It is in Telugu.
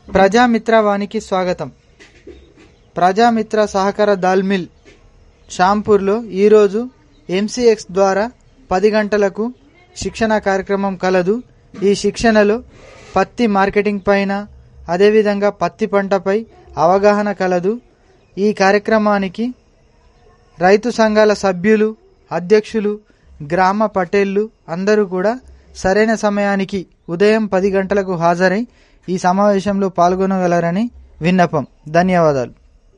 ప్రజామిత్ర వానికి స్వాగతం ప్రజామిత్ర సహకార దాల్ మిల్ షాంపూర్లో ఈరోజు ఎంసీఎక్స్ ద్వారా పది గంటలకు శిక్షణ కార్యక్రమం కలదు ఈ శిక్షణలో పత్తి మార్కెటింగ్ పైన అదేవిధంగా పత్తి పంటపై అవగాహన కలదు ఈ కార్యక్రమానికి రైతు సంఘాల సభ్యులు అధ్యక్షులు గ్రామ పటేళ్లు అందరూ కూడా సరైన సమయానికి ఉదయం పది గంటలకు హాజరై ఈ సమావేశంలో పాల్గొనగలరని విన్నపం ధన్యవాదాలు